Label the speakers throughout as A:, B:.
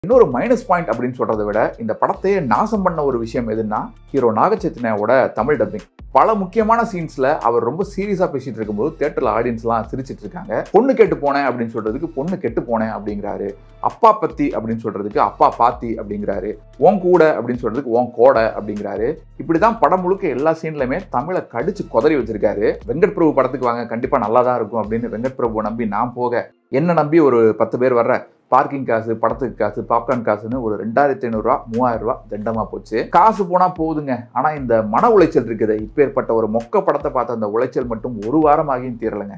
A: இன்னொரு minus point அப்படின்னு சொல்றதை விட இந்த படத்தையே நாசம் பண்ண ஒரு விஷயம் எதுன்னா ஹீரோ நாகச்சைத்தன்யாவோட தமிழ் டப்பிங் பல முக்கியமான சீன்ஸ்ல அவர் ரொம்ப சீரியஸா பேசிட்டு இருக்கும்போது தேட்டர்ல ஆடியன்ஸ்லாம் சிரிச்சிட்டு இருக்காங்க பொண்ணு கெட்டு போனேன் அப்படின்னு சொல்றதுக்கு பொண்ணு கெட்டு போனேன் அப்படிங்கிறாரு அப்பா பத்தி அப்படின்னு சொல்றதுக்கு அப்பா பாத்தி அப்படிங்கிறாரு ஓன் கூட அப்படின்னு சொல்றதுக்கு ஓன் கோடை அப்படிங்கிறாரு இப்படிதான் படம் முழுக்க எல்லா சீன்லயுமே தமிழை கடிச்சு குதறி வச்சிருக்காரு வெங்கட் பிரபு படத்துக்கு வாங்க கண்டிப்பா நல்லா தான் இருக்கும் அப்படின்னு வெங்கட் பிரபு நம்பி நான் போக என்ன நம்பி ஒரு பத்து பேர் வர்ற பார்க்கிங் காசு படத்துக்கு காசு பாப்கார்ன் காசுன்னு ஒரு ரெண்டாயிரத்தி ஐநூறுரூவா மூவாயிரம் ரூபா தண்டமா போச்சு காசு போனா போகுதுங்க ஆனா இந்த மன உளைச்சல் இருக்குது இப்பேற்பட்ட ஒரு மொக்க படத்தை பார்த்த அந்த உளைச்சல் மட்டும் ஒரு வாரம் ஆகியும் தீரலைங்க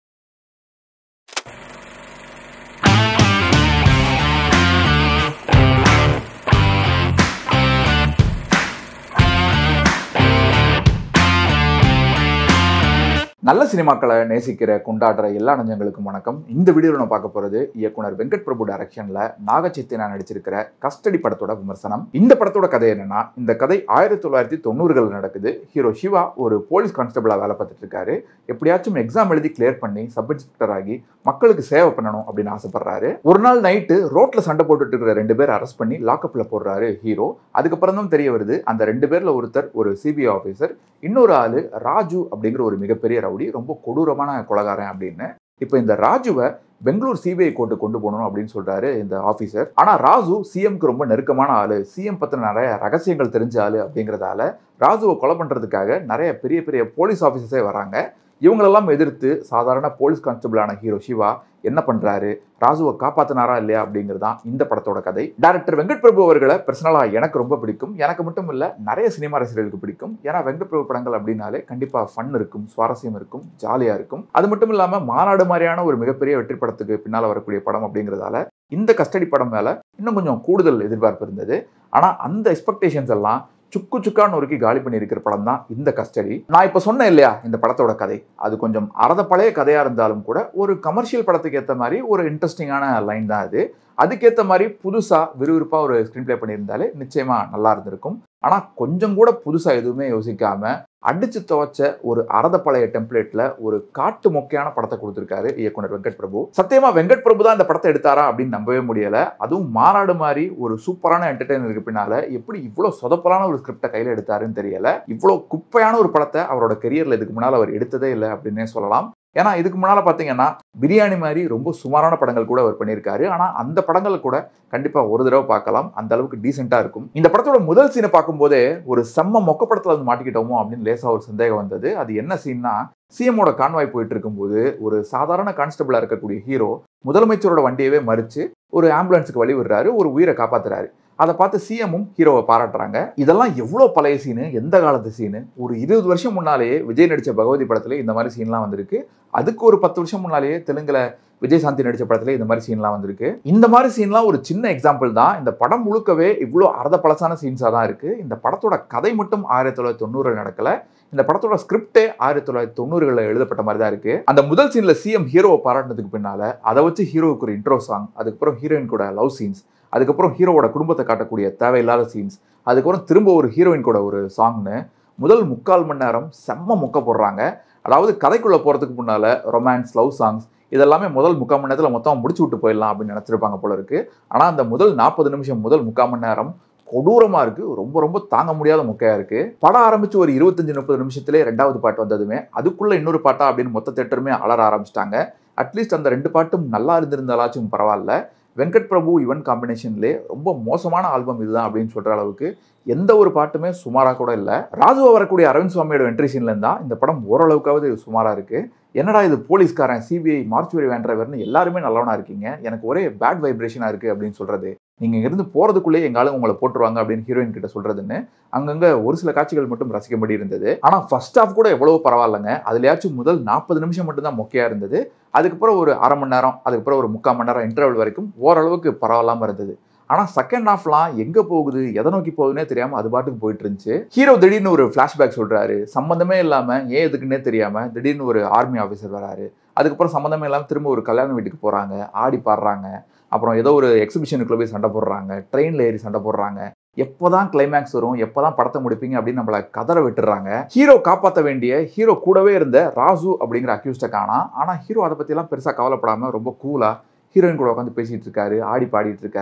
A: நல்ல சினிமாக்களை நேசிக்கிற கொண்டாடுற எல்லா நெஞ்சங்களுக்கும் வணக்கம் இந்த வீடியோவில் நான் பார்க்க போறது இயக்குனர் வெங்கட் பிரபு டைரக்ஷன்ல நாகச்சைத்தனா நடிச்சிருக்கிற கஸ்டடி படத்தோட விமர்சனம் இந்த படத்தோட கதை என்னன்னா இந்த கதை ஆயிரத்தி தொள்ளாயிரத்தி தொண்ணூறுகள் நடக்குது ஹீரோ சிவா ஒரு போலீஸ் கான்ஸ்டபிளா வேலை பார்த்துட்டு இருக்காரு எப்படியாச்சும் எக்ஸாம் எழுதி கிளியர் பண்ணி சப் இன்ஸ்பெக்டர் ஆகி மக்களுக்கு சேவை பண்ணணும் அப்படின்னு ஆசைப்படுறாரு ஒரு நாள் நைட்டு ரோட்ல சண்டை போட்டுட்டு இருக்கிற ரெண்டு பேர் அரெஸ்ட் பண்ணி லாக்அப்ல போடுறாரு ஹீரோ அதுக்கப்புறம் தான் தெரிய வருது அந்த ரெண்டு பேர்ல ஒருத்தர் ஒரு சிபிஐ ஆஃபீஸர் இன்னொரு ஆளு ராஜு அப்படிங்கிற ஒரு மிகப்பெரிய ரவுடி ரொம்ப கொடூரமான கொலகாரன் அப்படின்னு இப்போ இந்த ராஜுவை பெங்களூர் சிபிஐ கோர்ட்டு கொண்டு போகணும் அப்படின்னு சொல்றாரு இந்த ஆஃபீஸர் ஆனா ராஜு சிஎம்க்கு ரொம்ப நெருக்கமான ஆளு சிஎம் பத்தின நிறைய ரகசியங்கள் தெரிஞ்ச ஆளு அப்படிங்கிறதால ராஜுவை கொலை பண்றதுக்காக நிறைய பெரிய பெரிய போலீஸ் ஆஃபீஸர்ஸே வராங்க இவங்களெல்லாம் எதிர்த்து சாதாரண போலீஸ் கான்ஸ்டபிளான ஹீரோ சிவா என்ன பண்றாரு ராஜுவை காப்பாத்தினாரா இல்லையா அப்படிங்கிறது தான் இந்த படத்தோட கதை டைரக்டர் வெங்கட் பிரபு அவர்களை பர்சனலா எனக்கு ரொம்ப பிடிக்கும் எனக்கு மட்டும் இல்ல நிறைய சினிமா ரசிகர்களுக்கு பிடிக்கும் ஏன்னா வெங்கட் பிரபு படங்கள் அப்படின்னாலே கண்டிப்பா ஃபன் இருக்கும் சுவாரஸ்யம் இருக்கும் ஜாலியா இருக்கும் அது மட்டும் இல்லாம மாநாடு மாதிரியான ஒரு மிகப்பெரிய வெற்றி படத்துக்கு பின்னால வரக்கூடிய படம் அப்படிங்கிறதால இந்த கஸ்டடி படம் மேல இன்னும் கொஞ்சம் கூடுதல் எதிர்பார்ப்பு இருந்தது ஆனா அந்த எக்ஸ்பெக்டேஷன்ஸ் எல்லாம் சுக்கு சுக்கான்னு ஒருக்கி காலி பண்ணியிருக்கிற படம் தான் இந்த கஸ்டடி நான் இப்போ சொன்னேன் இல்லையா இந்த படத்தோட கதை அது கொஞ்சம் அறத பழைய கதையாக இருந்தாலும் கூட ஒரு கமர்ஷியல் படத்துக்கு ஏற்ற மாதிரி ஒரு இன்ட்ரெஸ்டிங்கான லைன் தான் அது அதுக்கேற்ற மாதிரி புதுசாக விறுவிறுப்பாக ஒரு ஸ்க்ரீன் ப்ளே பண்ணியிருந்தாலே நிச்சயமாக நல்லா இருந்திருக்கும் ஆனால் கொஞ்சம் கூட புதுசாக எதுவுமே யோசிக்காம அடிச்சு துவச்ச ஒரு அறத பழைய டெம்ப்ளேட்ல ஒரு காட்டு மொக்கையான படத்தை கொடுத்துருக்காரு இயக்குனர் வெங்கட் பிரபு சத்தியமா வெங்கட் பிரபு தான் இந்த படத்தை எடுத்தாரா அப்படின்னு நம்பவே முடியல அதுவும் மாநாடு மாதிரி ஒரு சூப்பரான என்டர்டைனருக்கு பின்னால எப்படி இவ்வளவு சொதப்பலான ஒரு ஸ்கிரிப்டை கையில எடுத்தாருன்னு தெரியல இவ்வளவு குப்பையான ஒரு படத்தை அவரோட கெரியர்ல இதுக்கு முன்னால் அவர் எடுத்ததே இல்லை அப்படின்னே சொல்லலாம் ஏன்னா இதுக்கு முன்னால பாத்தீங்கன்னா பிரியாணி மாதிரி ரொம்ப சுமாரான படங்கள் கூட அவர் பண்ணியிருக்காரு ஆனா அந்த படங்கள் கூட கண்டிப்பா ஒரு தடவை பார்க்கலாம் அந்த அளவுக்கு டீசெண்டா இருக்கும் இந்த படத்தோட முதல் சீனை பார்க்கும்போதே ஒரு செம்ம மொக்க படத்துல வந்து மாட்டிக்கிட்டோமோ அப்படின்னு லேசா ஒரு சந்தேகம் வந்தது அது என்ன சீன்னா சிஎம்மோட கான்வாய் போயிட்டு இருக்கும்போது ஒரு சாதாரண கான்ஸ்டபிளா இருக்கக்கூடிய ஹீரோ முதலமைச்சரோட வண்டியவே மறிச்சு ஒரு ஆம்புலன்ஸுக்கு வழி விடுறாரு ஒரு உயிரை காப்பாத்துறாரு அதை பார்த்து சிஎம்மும் ஹீரோவை பாராட்டுறாங்க இதெல்லாம் எவ்வளோ பழைய சீனு எந்த காலத்து சீனு ஒரு இருபது வருஷம் முன்னாலேயே விஜய் நடித்த பகவதி படத்துல இந்த மாதிரி சீன்லாம் வந்திருக்கு அதுக்கு ஒரு பத்து வருஷம் முன்னாலேயே தெலுங்குல விஜய் சாந்தி நடித்த படத்துல இந்த மாதிரி சீன்லாம் வந்திருக்கு இந்த மாதிரி சீன்லாம் ஒரு சின்ன எக்ஸாம்பிள் தான் இந்த படம் முழுக்கவே இவ்வளோ அர்த்த பழசான சீன்ஸாக தான் இருக்கு இந்த படத்தோட கதை மட்டும் ஆயிரத்தி தொள்ளாயிரத்தி தொண்ணூறுல நடக்கல இந்த படத்தோட ஸ்கிரிப்டே ஆயிரத்தி தொள்ளாயிரத்தி தொண்ணூறுகளில் எழுதப்பட்ட மாதிரி தான் இருக்கு அந்த முதல் சீன்ல சிஎம் ஹீரோவை பாராட்டினதுக்கு பின்னால அதை வச்சு ஹீரோவுக்கு ஒரு இன்ட்ரோ சாங் அதுக்கப்புறம் ஹீரோயின் கூட லவ் சீன்ஸ் அதுக்கப்புறம் ஹீரோவோட குடும்பத்தை காட்டக்கூடிய தேவையில்லாத சீன்ஸ் அதுக்கப்புறம் திரும்ப ஒரு ஹீரோயின் கூட ஒரு சாங்னு முதல் முக்கால் மணி நேரம் செம்ம முக்க போடுறாங்க அதாவது கதைக்குள்ள போறதுக்கு முன்னால ரொமான்ஸ் லவ் சாங்ஸ் இதெல்லாமே முதல் முக்கால் மணி நேரத்தில் மொத்தம் முடிச்சு விட்டு போயிடலாம் அப்படின்னு நினச்சிருப்பாங்க போல இருக்கு ஆனால் அந்த முதல் நாற்பது நிமிஷம் முதல் முக்கால் மணி நேரம் கொடூரமா இருக்கு ரொம்ப ரொம்ப தாங்க முடியாத முக்கையா இருக்கு படம் ஆரம்பிச்சு ஒரு இருபத்தஞ்சு முப்பது நிமிஷத்திலே ரெண்டாவது பாட்டு வந்ததுமே அதுக்குள்ள இன்னொரு பாட்டா அப்படின்னு மொத்த தேட்டருமே அலற ஆரம்பிச்சிட்டாங்க அட்லீஸ்ட் அந்த ரெண்டு பாட்டும் நல்லா இருந்திருந்தாலாச்சும் பரவாயில்ல வெங்கட் பிரபு யுவன் காம்பினேஷன்லேயே ரொம்ப மோசமான ஆல்பம் இதுதான் அப்படின்னு சொல்ற அளவுக்கு எந்த ஒரு பாட்டுமே சுமாராக கூட இல்லை ராஜுவா வரக்கூடிய அரவிந்த் சுவாமியோட என்ட்ரி சீன்ல இருந்தா இந்த படம் ஓரளவுக்காவது சுமாரா இருக்கு என்னடா இது போலீஸ்காரன் சிபிஐ மார்ச்சுவரி வேண்டவர்னு எல்லாருமே நல்லவனா இருக்கீங்க எனக்கு ஒரே பேட் வைப்ரேஷனா இருக்கு அப்படின்னு சொல்றது நீங்க இங்கிருந்து போறதுக்குள்ளே எங்க ஆளுங்க உங்களை போட்டுருவாங்க அப்படின்னு ஹீரோயின் கிட்ட சொல்றதுன்னு அங்கங்க ஒரு சில காட்சிகள் மட்டும் ரசிக்கும்படி இருந்தது ஆனா ஃபர்ஸ்ட் ஹாஃப் கூட எவ்வளவு பரவாயில்லைங்க அதுலயாச்சும் முதல் நாற்பது நிமிஷம் மட்டும் தான் மொக்கையா இருந்தது அதுக்கப்புறம் ஒரு அரை மணி நேரம் அதுக்கப்புறம் ஒரு முக்கால் மணி நேரம் இன்டர்வல் வரைக்கும் ஓரளவுக்கு பரவாயில்லாம இருந்தது ஆனால் செகண்ட் ஹாஃப்லாம் எங்கே போகுது எதை நோக்கி போகுதுன்னே தெரியாமல் அது பாட்டுக்கு போயிட்டு இருந்துச்சு ஹீரோ திடீர்னு ஒரு ஃப்ளாஷ்பேக் சொல்கிறாரு சம்மந்தமே இல்லாமல் ஏன் எதுக்குன்னே தெரியாமல் திடீர்னு ஒரு ஆர்மி ஆஃபீஸர் வராரு அதுக்கப்புறம் சம்மந்தமே இல்லாமல் திரும்ப ஒரு கல்யாண வீட்டுக்கு போகிறாங்க ஆடி பாடுறாங்க அப்புறம் ஏதோ ஒரு எக்ஸிபிஷனுக்குள்ள போய் சண்டை போடுறாங்க ட்ரெயினில் ஏறி சண்டை போடுறாங்க எப்போதான் கிளைமேக்ஸ் வரும் எப்போதான் படத்தை முடிப்பீங்க அப்படின்னு நம்மளை கதற விட்டுறாங்க ஹீரோ காப்பாற்ற வேண்டிய ஹீரோ கூடவே இருந்த ராசு அப்படிங்கிற அக்யூஸ்டை காணா ஆனால் ஹீரோ அதை பற்றிலாம் பெருசாக கவலைப்படாமல் ரொம்ப கூலாக ஹீரோயின் கூட உட்காந்து பேசிட்டு இருக்காரு ஆடி பாடிட்டு இருக்காரு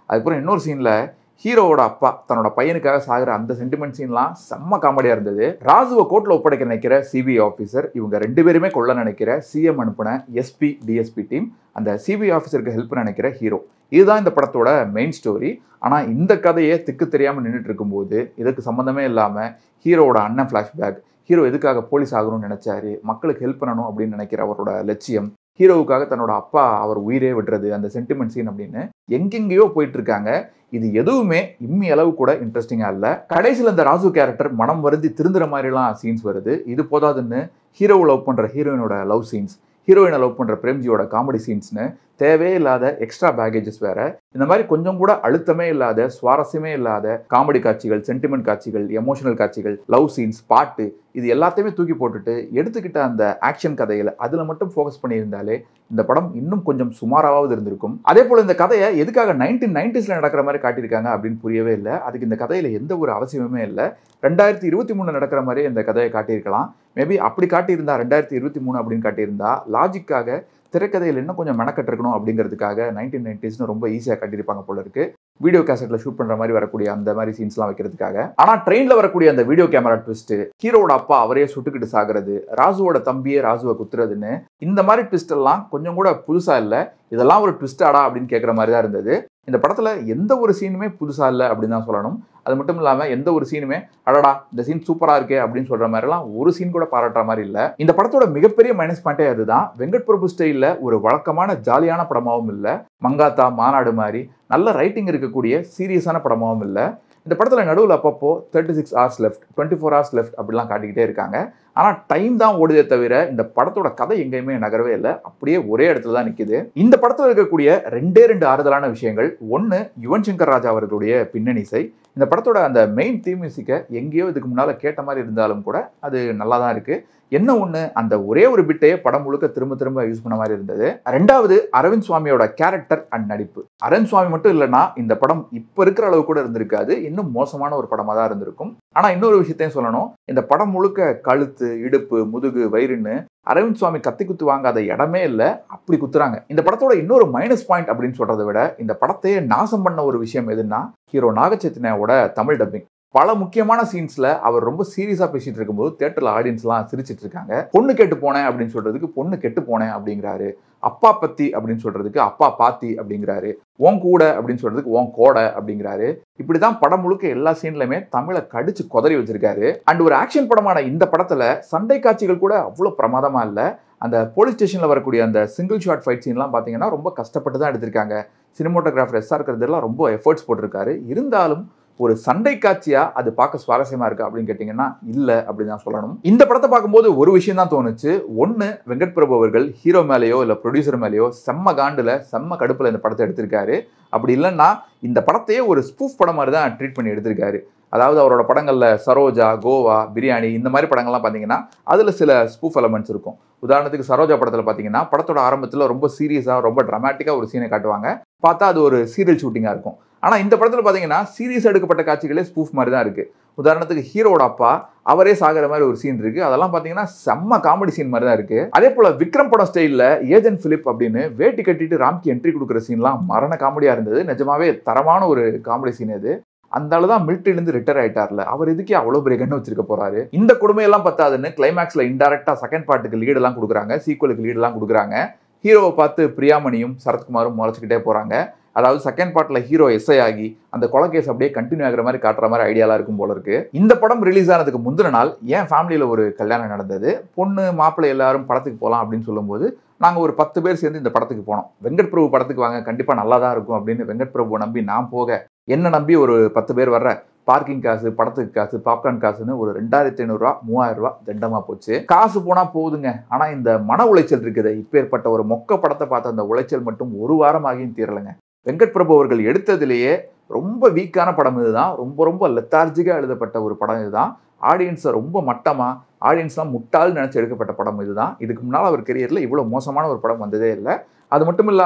A: அதுக்கப்புறம் இன்னொரு சீனில் ஹீரோவோட அப்பா தன்னோட பையனுக்காக சாகிற அந்த சென்டிமெண்ட் சீன்லாம் செம்ம காமெடியாக இருந்தது ராஜுவை கோர்ட்டில் ஒப்படைக்க நினைக்கிற சிபிஐ ஆஃபீஸர் இவங்க ரெண்டு பேருமே கொள்ள நினைக்கிற சிஎம் அனுப்பின எஸ்பி டிஎஸ்பி டீம் அந்த சிபிஐ ஆஃபீஸருக்கு ஹெல்ப் நினைக்கிற ஹீரோ இதுதான் இந்த படத்தோட மெயின் ஸ்டோரி ஆனால் இந்த கதையை திக்கு தெரியாமல் நின்றுட்டு இருக்கும்போது இதுக்கு சம்மந்தமே இல்லாமல் ஹீரோவோட அண்ணன் ஃப்ளாஷ்பேக் ஹீரோ எதுக்காக போலீஸ் ஆகணும்னு நினைச்சாரு மக்களுக்கு ஹெல்ப் பண்ணணும் அப்படின்னு நினைக்கிற அவரோட லட்சியம் ஹீரோவுக்காக தன்னோட அப்பா அவர் உயிரே விடுறது அந்த சென்டிமெண்ட் சீன் அப்படின்னு எங்கெங்கேயோ போயிட்டு இருக்காங்க இது எதுவுமே இம்மி அளவு கூட இன்ட்ரெஸ்டிங்கா இல்ல கடைசியில் இந்த ராஜு கேரக்டர் மனம் வருந்தி திருந்துற மாதிரிலாம் சீன்ஸ் வருது இது போதாதுன்னு ஹீரோவை லவ் பண்ற ஹீரோயினோட லவ் சீன்ஸ் ஹீரோயினை லவ் பண்ற பிரேம்ஜியோட காமெடி சீன்ஸ்னு தேவையே இல்லாத எக்ஸ்ட்ரா பேகேஜஸ் வேற இந்த மாதிரி கொஞ்சம் கூட அழுத்தமே இல்லாத சுவாரஸ்யமே இல்லாத காமெடி காட்சிகள் சென்டிமெண்ட் காட்சிகள் எமோஷனல் காட்சிகள் லவ் சீன்ஸ் பாட்டு இது எல்லாத்தையுமே தூக்கி போட்டுட்டு எடுத்துக்கிட்ட அந்த ஆக்ஷன் கதையில அதுல மட்டும் ஃபோக்கஸ் பண்ணியிருந்தாலே இந்த படம் இன்னும் கொஞ்சம் சுமாராவது இருந்திருக்கும் அதே போல இந்த கதையை எதுக்காக நைன்டீன் நைன்டிஸ்ல நடக்கிற மாதிரி காட்டியிருக்காங்க அப்படின்னு புரியவே இல்லை அதுக்கு இந்த கதையில எந்த ஒரு அவசியமுமே இல்லை ரெண்டாயிரத்தி இருபத்தி மூணு நடக்கிற மாதிரி இந்த கதையை காட்டியிருக்கலாம் மேபி அப்படி காட்டியிருந்தா ரெண்டாயிரத்தி இருபத்தி மூணு அப்படின்னு காட்டியிருந்தா லாஜிக்காக திரைக்கதையில் இன்னும் கொஞ்சம் மெனக்கட்டிருக்கணும் அப்படிங்கிறதுக்காக நைன்டீன் நைன்டிஸ்னு ரொம்ப ஈஸியாக கட்டியிருப்பாங்க போல இருக்கு வீடியோ கேசட்ல ஷூட் பண்ற மாதிரி வரக்கூடிய அந்த மாதிரி சீன்ஸ்லாம் வைக்கிறதுக்காக ஆனா ட்ரெயின்ல வரக்கூடிய அந்த வீடியோ கேமரா ட்விஸ்ட் ஹீரோட அப்பா அவரே சுட்டுக்கிட்டு சாகுறது ராஜுவோட தம்பியே ராஜுவை குத்துறதுன்னு இந்த மாதிரி ட்விஸ்ட் எல்லாம் கொஞ்சம் கூட புதுசா இல்ல இதெல்லாம் ஒரு ட்விஸ்டாடா அப்படின்னு கேட்குற மாதிரி தான் இருந்தது இந்த படத்துல எந்த ஒரு சீனுமே புதுசா இல்லை அப்படின்னு தான் சொல்லணும் அது மட்டும் இல்லாம எந்த ஒரு சீனுமே அடடா இந்த சீன் சூப்பரா இருக்கே அப்படின்னு சொல்ற மாதிரிலாம் ஒரு சீன் கூட பாராட்டுற மாதிரி இல்ல இந்த படத்தோட மிகப்பெரிய மைனஸ் பாயிண்டே அதுதான் வெங்கட் பிரபு ஸ்டைல்ல ஒரு வழக்கமான ஜாலியான படமாவும் இல்ல மங்காத்தா மாநாடு மாதிரி நல்ல ரைட்டிங் இருக்கக்கூடிய சீரியஸான படமாவும் இல்ல இந்த படத்துல நடுவில் அப்பப்போ thirty six hours left twenty four hours left அப்படிலாம் காட்டிக்கிட்டே இருக்காங்க ஆனால் டைம் தான் ஓடுதே தவிர இந்த படத்தோட கதை எங்கேயுமே நகரவே இல்லை அப்படியே ஒரே இடத்துல தான் நிற்குது இந்த படத்தில் இருக்கக்கூடிய ரெண்டே ரெண்டு ஆறுதலான விஷயங்கள் ஒன்று யுவன் சங்கர் ராஜா அவர்களுடைய பின்னணி இசை இந்த படத்தோட அந்த மெயின் தீம் மியூசிக்கை எங்கேயோ இதுக்கு முன்னால் கேட்ட மாதிரி இருந்தாலும் கூட அது நல்லா தான் இருக்கு என்ன ஒன்று அந்த ஒரே ஒரு பிட்டையே படம் முழுக்க திரும்ப திரும்ப யூஸ் பண்ண மாதிரி இருந்தது ரெண்டாவது அரவிந்த் சுவாமியோட கேரக்டர் அண்ட் நடிப்பு அரவிந்த் சுவாமி மட்டும் இல்லைன்னா இந்த படம் இப்போ இருக்கிற அளவு கூட இருந்திருக்காது இன்னும் மோசமான ஒரு படமாக தான் இருந்திருக்கும் ஆனால் இன்னொரு விஷயத்தையும் சொல்லணும் இந்த படம் முழுக்க கழுத்து இடுப்பு முதுகு வயிறுன்னு அரவிந்த் சுவாமி கத்தி குத்து வாங்காத இடமே இல்லை அப்படி குத்துறாங்க இந்த படத்தோட இன்னொரு மைனஸ் பாயிண்ட் அப்படின்னு சொல்றதை விட இந்த படத்தையே நாசம் பண்ண ஒரு விஷயம் எதுன்னா ஹீரோ நாகச்சைத்தன்யாவோட தமிழ் டப்பிங் பல முக்கியமான சீன்ஸ்ல அவர் ரொம்ப சீரியஸா பேசிட்டு இருக்கும்போது தேட்டர்ல ஆடியன்ஸ்லாம் சிரிச்சிட்டு இருக்காங்க பொண்ணு கெட்டு போனேன் அப்படின்னு சொல்றதுக்கு பொண்ணு கெட்டு போனேன் அப்படிங்கிறாரு அப்பா பத்தி அப்படின்னு சொல்றதுக்கு அப்பா பாத்தி அப்படிங்கிறாரு ஓன் கூட அப்படின்னு சொல்றதுக்கு ஓன் கோடை அப்படிங்கிறாரு இப்படிதான் படம் முழுக்க எல்லா சீன்லயுமே தமிழை கடிச்சு கொதறி வச்சிருக்காரு அண்ட் ஒரு ஆக்ஷன் படமான இந்த படத்துல சண்டை காட்சிகள் கூட அவ்வளவு பிரமாதமா இல்ல அந்த போலீஸ் ஸ்டேஷன்ல வரக்கூடிய அந்த சிங்கிள் ஷாட் ஃபைட் சீன்லாம் பாத்தீங்கன்னா ரொம்ப கஷ்டப்பட்டு தான் எடுத்திருக்காங்க சினிமோட்டோகிராஃபர் எஸ்ஆர் இருக்கிறதுலாம் ரொம்ப எஃபர்ட்ஸ் போட்டிருக்காரு இருந்தாலும் ஒரு சண்டை காட்சியா அது பார்க்க சுவாரஸ்யமா இருக்கு அப்படின்னு கேட்டீங்கன்னா இல்ல அப்படின்னு தான் சொல்லணும் இந்த படத்தை பார்க்கும்போது ஒரு விஷயம் தான் தோணுச்சு ஒன்னு வெங்கட் பிரபு அவர்கள் ஹீரோ மேலேயோ இல்ல ப்ரொடியூசர் மேலேயோ செம்ம காண்டுல செம்ம கடுப்புல இந்த படத்தை எடுத்திருக்காரு அப்படி இல்லைன்னா இந்த படத்தையே ஒரு ஸ்பூஃப் படம் மாதிரி தான் ட்ரீட் பண்ணி எடுத்திருக்காரு அதாவது அவரோட படங்கள்ல சரோஜா கோவா பிரியாணி இந்த மாதிரி படங்கள்லாம் பார்த்தீங்கன்னா அதில் சில ஸ்பூஃப் எலமெண்ட்ஸ் இருக்கும் உதாரணத்துக்கு சரோஜா படத்தில் பார்த்தீங்கன்னா படத்தோட ஆரம்பத்தில் ரொம்ப சீரியஸாக ரொம்ப ட்ராமாட்டிக்காக ஒரு சீனை காட்டுவாங்க பார்த்தா அது ஒரு சீரியல் ஷூட்டிங்காக இருக்கும் ஆனால் இந்த படத்தில் பார்த்தீங்கன்னா சீரியஸ் எடுக்கப்பட்ட காட்சிகளே ஸ்பூஃப் மாதிரி தான் இருக்குது உதாரணத்துக்கு ஹீரோட அப்பா அவரே சாகிற மாதிரி ஒரு சீன் இருக்கு அதெல்லாம் பார்த்தீங்கன்னா செம்ம காமெடி சீன் மாதிரி தான் இருக்கு அதே போல விக்ரம் படம் ஸ்டைலில் ஏஜென்ட் பிலிப் அப்படின்னு வேட்டி கட்டிட்டு ராம்கி என்ட்ரி கொடுக்குற சீன்லாம் மரண காமெடியாக இருந்தது நிஜமாவே தரமான ஒரு காமெடி சீன் இது அந்த ஆளு தான் மிலிட்டரியிலேருந்து ரிட்டையர் ஆயிட்டார்ல அவர் இதுக்கே அவ்வளோ பெரிய கண்ணு வச்சிருக்க போறாரு இந்த கொடுமையெல்லாம் பத்தாதுன்னு கிளைமேக்ஸ்ல இன்டெரக்டா செகண்ட் பார்ட்டுக்கு லீடெல்லாம் கொடுக்குறாங்க சீக்குவலுக்கு லீடெல்லாம் கொடுக்குறாங்க ஹீரோவை பார்த்து பிரியாமணியும் சரத்குமாரும் முறைச்சிக்கிட்டே போறாங்க அதாவது செகண்ட் பார்ட்ல ஹீரோ எஸ்ஐ ஆகி அந்த கொலை கேஸ் அப்படியே கண்டினியூ ஆகிற மாதிரி காட்டுற மாதிரி ஐடியாலாம் இருக்கும் போல இருக்கு இந்த படம் ரிலீஸ் ஆனதுக்கு முந்தின நாள் என் ஃபேமிலியில் ஒரு கல்யாணம் நடந்தது பொண்ணு மாப்பிள்ளை எல்லாரும் படத்துக்கு போகலாம் அப்படின்னு சொல்லும்போது நாங்கள் ஒரு பத்து பேர் சேர்ந்து இந்த படத்துக்கு போனோம் வெங்கட் பிரபு படத்துக்கு வாங்க கண்டிப்பாக நல்லா தான் இருக்கும் அப்படின்னு வெங்கட் பிரபு நம்பி நான் போக என்ன நம்பி ஒரு பத்து பேர் வர்ற பார்க்கிங் காசு படத்துக்கு காசு பாப்கார்ன் காசுன்னு ஒரு ரெண்டாயிரத்தி ஐநூறுரூவா மூவாயிரம் ரூபா தண்டமா போச்சு காசு போனா போகுதுங்க ஆனா இந்த மன உளைச்சல் இருக்குது இப்பேற்பட்ட ஒரு மொக்க படத்தை பார்த்த அந்த உளைச்சல் மட்டும் ஒரு வாரம் ஆகியும் தீரலைங்க வெங்கட் பிரபு அவர்கள் எடுத்ததிலேயே ரொம்ப வீக்கான படம் இதுதான் ரொம்ப ரொம்ப லெத்தார்ஜிக்காக எழுதப்பட்ட ஒரு படம் இதுதான் ஆடியன்ஸை ரொம்ப மட்டமாக ஆடியன்ஸ்லாம் முட்டாள் நினச்சி எடுக்கப்பட்ட படம் இதுதான் இதுக்கு முன்னால் அவர் கெரியரில் இவ்வளோ மோசமான ஒரு படம் வந்ததே இல்லை அது மட்டும் இல்லாமல்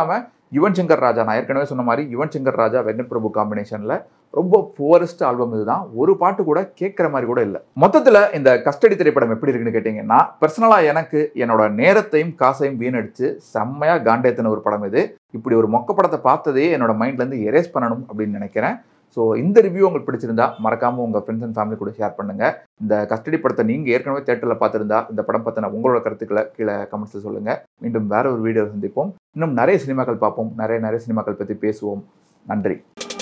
A: யுவன் சங்கர் ராஜா நான் ஏற்கனவே சொன்ன மாதிரி யுவன் சங்கர் ராஜா வெங்கட் பிரபு காம்பினேஷனில் ரொம்ப புவரஸ்ட் ஆல்பம் இதுதான் ஒரு பாட்டு கூட கேட்குற மாதிரி கூட இல்லை மொத்தத்தில் இந்த கஸ்டடி திரைப்படம் எப்படி இருக்குன்னு கேட்டிங்கன்னா பர்சனலாக எனக்கு என்னோட நேரத்தையும் காசையும் வீணடிச்சு செம்மையாக காண்டேத்தின ஒரு படம் இது இப்படி ஒரு மொக்க படத்தை பார்த்ததே என்னோட மைண்ட்லேருந்து எரேஸ் பண்ணணும் அப்படின்னு நினைக்கிறேன் ஸோ இந்த ரிவ்யூ உங்களுக்கு பிடிச்சிருந்தா மறக்காமல் உங்கள் ஃப்ரெண்ட்ஸ் அண்ட் ஃபேமிலி கூட ஷேர் பண்ணுங்கள் இந்த கஸ்டடி படத்தை நீங்கள் ஏற்கனவே தேட்டரில் பார்த்துருந்தா இந்த படம் பற்றின உங்களோட கருத்துக்களை கீழே கமெண்ட்ஸில் சொல்லுங்கள் மீண்டும் வேற ஒரு வீடியோ சந்திப்போம் இன்னும் நிறைய சினிமாக்கள் பார்ப்போம் நிறைய நிறைய சினிமாக்கள் பற்றி பேசுவோம் நன்றி